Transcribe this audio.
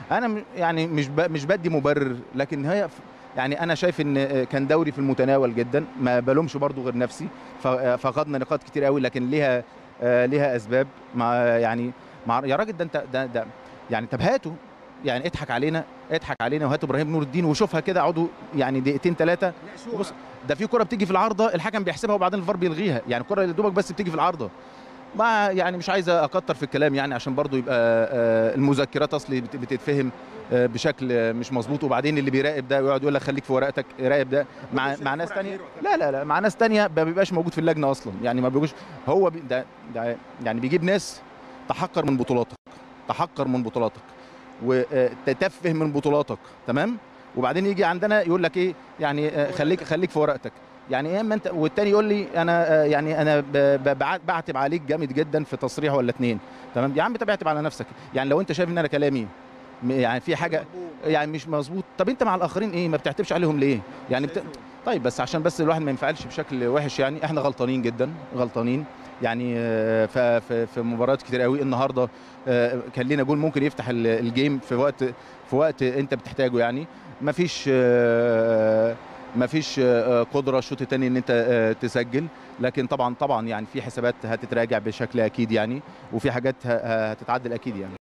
انا م- يعني مش ب- مش بدي مبرر لكن هي ف- يعني انا شايف ان كان دوري في المتناول جدا ما بلومش برضو غير نفسي ف- فقدنا نقاط كتير قوي لكن ليها آه، ليها اسباب مع يعني مع يا راجل ده انت ده, ده يعني طب هاته يعني اضحك علينا اضحك علينا وهات ابراهيم نور الدين وشوفها كده اقعدوا يعني دقيقتين ثلاثه بص ده في كره بتيجي في العارضه الحكم بيحسبها وبعدين الفار بيلغيها يعني الكره اللي دوبك بس بتيجي في العارضه مع يعني مش عايز اكتر في الكلام يعني عشان برضو يبقى آه، المذكرات اصلي بت- بتتفهم آه، بشكل آه، مش مظبوط وبعدين اللي بيراقب ده ويقعد يقول لك خليك في ورقتك راقب ده مع مع ناس تانية لا لا لا مع ناس تانية ما بيبقاش موجود في اللجنه اصلا يعني ما بيبقوش هو بي ده, ده يعني بيجيب ناس تحقر من بطولاتك تحقر من بطولاتك وتتفه من بطولاتك تمام وبعدين يجي عندنا يقول لك ايه يعني آه، خليك خليك في ورقتك يعني ايه اما انت والتاني يقول لي انا آه، يعني انا ب- ب- بع- بعتب عليك جامد جدا في تصريح ولا اتنين تمام يا عم طب اعتب على نفسك يعني لو انت شايف ان انا كلامي م- يعني في حاجه يعني مش مظبوط طب انت مع الاخرين ايه ما بتعتبش عليهم ليه يعني بت... طيب بس عشان بس الواحد ما ينفعلش بشكل وحش يعني احنا غلطانين جدا غلطانين يعني آه، ف- في في مباريات كتير قوي النهارده آه، كان لينا جول ممكن يفتح ال- الجيم في وقت في وقت انت بتحتاجه يعني ما فيش ما فيش قدره الشوط الثاني ان انت آه، تسجل لكن طبعا طبعا يعني في حسابات هتتراجع بشكل اكيد يعني وفي حاجات ه- هتتعدل اكيد يعني